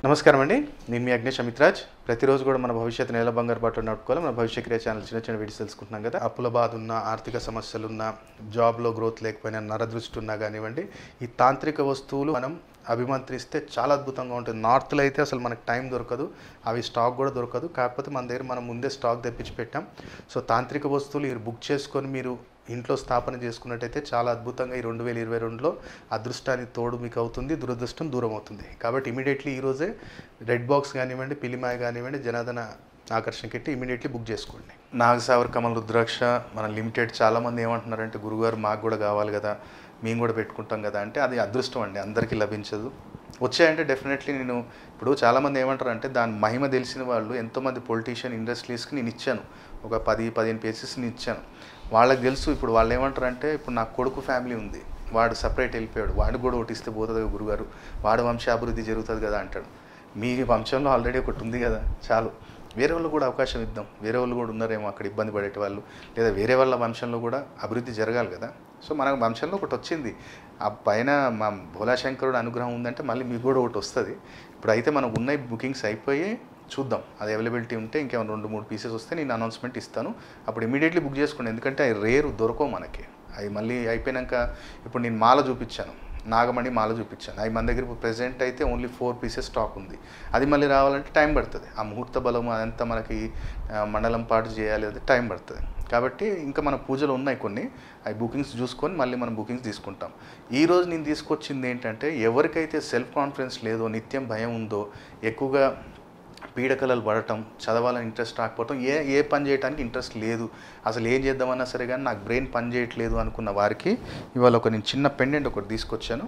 నమస్కారం అండి నేను మీ అగ్నేష్ అమిత్రాజ్ ప్రతిరోజు కూడా మన భవిష్యత్తు నేల బంగారు బాటలో నడుపుకోవాలి మన భవిష్య క్రియ ఛానల్ చిన్న చిన్న వీడియోస్ తెలుసుకుంటున్నాం కదా అప్పుల బాధ ఉన్న ఆర్థిక సమస్యలున్న జాబ్లో గ్రోత్ లేకపోయినా నరదృష్టి ఉన్నా కానివ్వండి ఈ తాంత్రిక వస్తువులు మనం అభిమంత్రిస్తే చాలా అద్భుతంగా ఉంటుంది నార్త్లో అయితే అసలు మనకు టైం దొరకదు అవి స్టాక్ కూడా దొరకదు కాకపోతే మన దగ్గర మనం ముందే స్టాక్ తెప్పించి పెట్టాం సో తాంత్రిక వస్తువులు మీరు బుక్ చేసుకొని మీరు ఇంట్లో స్థాపన చేసుకున్నట్టయితే చాలా అద్భుతంగా ఈ రెండు వేల ఇరవై రెండులో అదృష్టానికి తోడు మీకు అవుతుంది దురదృష్టం దూరం అవుతుంది కాబట్టి ఇమీడియట్లీ ఈరోజే రెడ్ బాక్స్ కానివ్వండి పిలిమాయ కానివ్వండి జనాదన ఆకర్షణ కిట్టి ఇమీడియట్లీ బుక్ చేసుకోండి నాగసావర్ కమల్ రుద్రాక్ష మన లిమిటెడ్ చాలామంది ఏమంటున్నారంటే గురుగారు మాకు కూడా కావాలి కదా మేము కూడా పెట్టుకుంటాం కదా అంటే అది అదృష్టం అండి అందరికీ లభించదు వచ్చాయంటే డెఫినెట్లీ నేను ఇప్పుడు చాలామంది ఏమంటారు అంటే దాని మహిమ తెలిసిన వాళ్ళు ఎంతోమంది పొలిటీషియన్ ఇండస్ట్రీస్కి నేను ఇచ్చాను ఒక పది పదిహేను పేజెస్ నేను ఇచ్చాను వాళ్ళకి తెలుసు ఇప్పుడు వాళ్ళు ఏమంటారు అంటే ఇప్పుడు నా కొడుకు ఫ్యామిలీ ఉంది వాడు సపరేట్ వెళ్ళిపోయాడు వాడు కూడా ఒకటి ఇస్తే పోతుంది కదా గురుగారు వాడు వంశాభివృద్ధి జరుగుతుంది కదా అంటాడు మీ వంశంలో ఆల్రెడీ ఒకటి ఉంది కదా చాలు వేరే వాళ్ళు కూడా అవకాశం ఇద్దాం వేరే వాళ్ళు కూడా ఉన్నారేమో అక్కడ ఇబ్బంది పడేటి వాళ్ళు లేదా వేరే వాళ్ళ వంశంలో కూడా అభివృద్ధి జరగాలి కదా సో మన వంశంలో ఒకటి వచ్చింది ఆ పైన మా భోలాశంకరుడు అనుగ్రహం ఉందంటే మళ్ళీ మీకు కూడా ఒకటి వస్తుంది ఇప్పుడు అయితే మనం ఉన్న బుకింగ్స్ అయిపోయి చూద్దాం అది అవైలబిలిటీ ఉంటే ఇంకేమైనా రెండు మూడు పీసెస్ వస్తే నేను అనౌన్స్మెంట్ ఇస్తాను అప్పుడు ఇమీడియట్లీ బుక్ చేసుకోండి ఎందుకంటే అవి రేరు దొరకవు మనకి అవి మళ్ళీ అయిపోయినాక ఇప్పుడు నేను మాల చూపించాను నాగమణి మాల చూపించాను అవి మన దగ్గర ప్రెసెంట్ అయితే ఓన్లీ ఫోర్ పీసెస్ స్టాక్ ఉంది అది మళ్ళీ రావాలంటే టైం పడుతుంది ఆ ముహూర్త బలం అదంతా మనకి ఆ, మండలం పాటు చేయాలి అది టైం పడుతుంది కాబట్టి ఇంకా మన పూజలు ఉన్నాయి కొన్ని అవి బుకింగ్స్ చూసుకొని మళ్ళీ మనం బుకింగ్స్ తీసుకుంటాం ఈ రోజు నేను తీసుకొచ్చింది ఏంటంటే ఎవరికైతే సెల్ఫ్ కాన్ఫిడెన్స్ లేదో నిత్యం భయం ఉందో ఎక్కువగా పీడకలలు పడటం చదవాలని ఇంట్రెస్ట్ రాకపోవటం ఏ ఏ పని చేయడానికి ఇంట్రెస్ట్ లేదు అసలు ఏం చేద్దామన్నా సరే కానీ నాకు బ్రెయిన్ పని చేయట్లేదు అనుకున్న వారికి ఇవాళ ఒక నేను చిన్న పెండెంట్ ఒకటి తీసుకొచ్చాను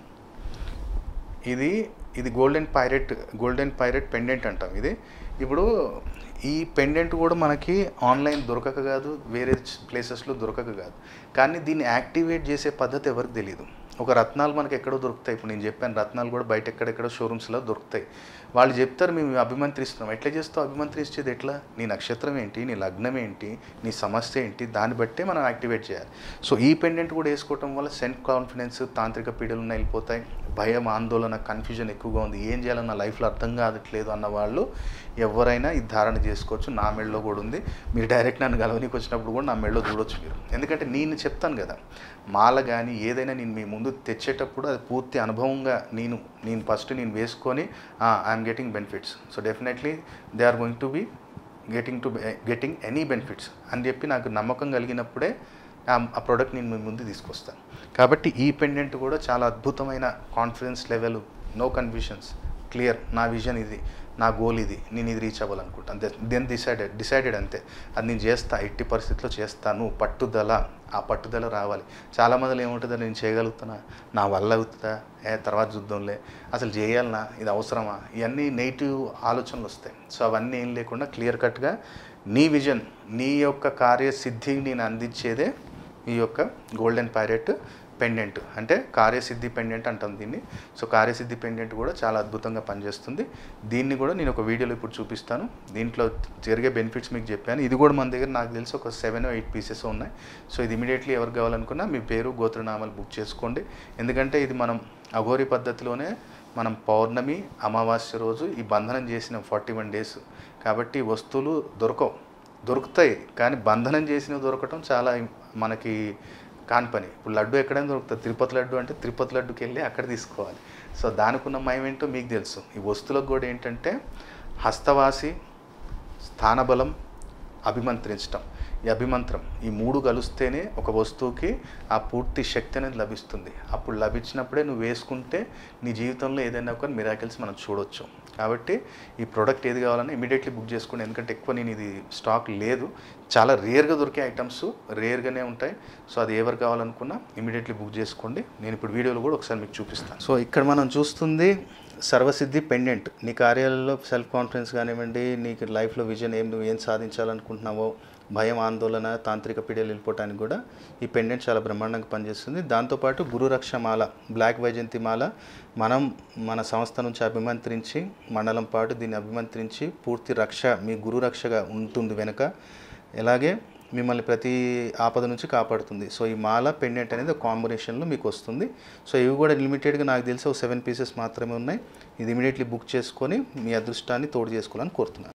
ఇది ఇది golden pyrite golden pyrite pendant అంటాం ఇది ఇప్పుడు ఈ పెండెంట్ కూడా మనకి ఆన్లైన్ దొరకక కాదు వేరే ప్లేసెస్లో దొరకక కాదు కానీ దీన్ని యాక్టివేట్ చేసే పద్ధతి ఎవరికి తెలియదు ఒక రత్నాలు మనకి ఎక్కడో దొరుకుతాయి ఇప్పుడు నేను చెప్పాను రత్నాలు కూడా బయట ఎక్కడెక్కడో షోరూమ్స్లో దొరుకుతాయి వాళ్ళు చెప్తారు మేము అభిమంత్రిస్తున్నాం ఎట్లా చేస్తావు అభిమంత్రించేది ఎట్లా నీ నక్షత్రం ఏంటి నీ లగ్నం ఏంటి నీ సమస్య ఏంటి దాన్ని బట్టే మనం యాక్టివేట్ చేయాలి సో ఈ పెండెంట్ కూడా వేసుకోవటం వల్ల సెల్ఫ్ కాన్ఫిడెన్స్ తాంత్రిక పీడలు వెళ్ళిపోతాయి భయం ఆందోళన కన్ఫ్యూజన్ ఎక్కువగా ఉంది ఏం చేయాలో నా లైఫ్లో అర్థం కావట్లేదు అన్న వాళ్ళు ఎవరైనా ఇది ధారణ చేసుకోవచ్చు నా మెడలో కూడా ఉంది మీరు డైరెక్ట్ నన్ను గలవనీకి వచ్చినప్పుడు కూడా నా మెడలో చూడొచ్చు మీరు ఎందుకంటే నేను చెప్తాను కదా మాల కానీ ఏదైనా నేను మీ ముందు తెచ్చేటప్పుడు అది పూర్తి అనుభవంగా నేను నేను ఫస్ట్ నేను వేసుకొని I'm getting benefits so definitely they are going to be getting to getting any benefits అని చెప్పి నాకు నమ్మకం కలిగినప్పుడే ఆ ఆ ప్రోడక్ట్ నేను మీ ముందు తీసుకొస్తాను కాబట్టి ఈ పెండెంట్ కూడా చాలా అద్భుతమైన confidence level no confusions clear నా విజన్ ఇది నా గోల్ ఇది నేను ఇది రీచ్ అవ్వాలనుకుంటాను దెన్ డిసైడెడ్ డిసైడెడ్ అంతే అది నేను చేస్తా ఎట్టి పరిస్థితిలో చేస్తాను పట్టుదల ఆ పట్టుదల రావాలి చాలామందిలో ఏముంటుందో నేను చేయగలుగుతున్నా నా వల్ల అవుతుందా ఏ తర్వాత చూద్దాంలే అసలు చేయాలనా ఇది అవసరమా ఇవన్నీ నెగిటివ్ ఆలోచనలు వస్తాయి సో అవన్నీ ఏం లేకుండా క్లియర్ కట్గా నీ విజన్ నీ యొక్క కార్యసిద్ధిని నేను అందించేదే ఈ యొక్క గోల్డెన్ పైరెట్ పెండెంట్ అంటే కార్యసిద్ధి పెండెంట్ అంటాం దీన్ని సో కార్యసిద్ధి పెండెంట్ కూడా చాలా అద్భుతంగా పనిచేస్తుంది దీన్ని కూడా నేను ఒక వీడియోలో ఇప్పుడు చూపిస్తాను దీంట్లో జరిగే బెనిఫిట్స్ మీకు చెప్పాను ఇది కూడా మన దగ్గర నాకు తెలిసి ఒక సెవెన్ ఎయిట్ పీసెస్ ఉన్నాయి సో ఇది ఇమీడియట్లీ ఎవరు కావాలనుకున్నా మీ పేరు గోత్రనామాలు బుక్ చేసుకోండి ఎందుకంటే ఇది మనం అఘోరి పద్ధతిలోనే మనం పౌర్ణమి అమావాస్య రోజు ఈ బంధనం చేసిన ఫార్టీ వన్ డేస్ కాబట్టి ఈ వస్తువులు దొరకవు దొరుకుతాయి కానీ బంధనం చేసినవి దొరకటం చాలా మనకి కాని పని ఇప్పుడు లడ్డు ఎక్కడైనా దొరుకుతుంది తిరుపతి లడ్డు అంటే తిరుపతి లడ్డుకి వెళ్ళి అక్కడ తీసుకోవాలి సో దానికి ఉన్న మయం ఏంటో మీకు తెలుసు ఈ వస్తువులకు కూడా ఏంటంటే హస్తవాసి స్థానబలం అభిమంత్రించటం ఈ అభిమంత్రం ఈ మూడు కలిస్తేనే ఒక వస్తువుకి ఆ పూర్తి శక్తి అనేది లభిస్తుంది అప్పుడు లభించినప్పుడే నువ్వు వేసుకుంటే నీ జీవితంలో ఏదైనా ఒక మిరాకిల్స్ మనం చూడొచ్చు కాబట్టి ఈ ప్రోడక్ట్ ఏది కావాలన్నా ఇమీడియట్లీ బుక్ చేసుకోండి ఎందుకంటే ఎక్కువ నేను ఇది స్టాక్ లేదు చాలా రేర్గా దొరికే ఐటమ్స్ రేర్గానే ఉంటాయి సో అది ఎవరు కావాలనుకున్నా ఇమీడియట్లీ బుక్ చేసుకోండి నేను ఇప్పుడు వీడియోలో కూడా ఒకసారి మీకు చూపిస్తాను సో ఇక్కడ మనం చూస్తుంది సర్వసిద్ధి పెండెంట్ నీ కార్యాలయంలో సెల్ఫ్ కాన్ఫిడెన్స్ కానివ్వండి నీకు లైఫ్లో విజన్ ఏం నువ్వు ఏం సాధించాలనుకుంటున్నావో భయం ఆందోళన తాంత్రిక పీడలు వెళ్ళిపోవటానికి కూడా ఈ పెండెంట్ చాలా బ్రహ్మాండంగా పనిచేస్తుంది దాంతోపాటు గురురక్ష మాల బ్లాక్ వైజయంతి మాల మనం మన సంస్థ నుంచి అభిమంత్రించి మండలం పాటు దీన్ని అభిమంత్రించి పూర్తి రక్ష మీ గురు రక్షగా ఉంటుంది వెనుక అలాగే మిమ్మల్ని ప్రతి ఆపద నుంచి కాపాడుతుంది సో ఈ మాల పెండెంట్ అనేది ఒక కాంబినేషన్లో మీకు వస్తుంది సో ఇవి కూడా లిమిటెడ్గా నాకు తెలిసి ఒక సెవెన్ పీసెస్ మాత్రమే ఉన్నాయి ఇది ఇమీడియట్లీ బుక్ చేసుకొని మీ అదృష్టాన్ని తోడు చేసుకోవాలని కోరుతున్నాను